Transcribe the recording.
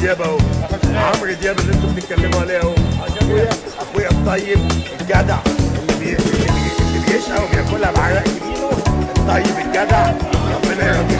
دياب اهو عمرو دياب اللي انتوا بتتكلموا عليه اهو اخويا اخويا الطيب الجدع اللي بي... اللي, بي... اللي بيشقى وبياكلها بعرق جبينه الطيب الجدع ربنا يرضيه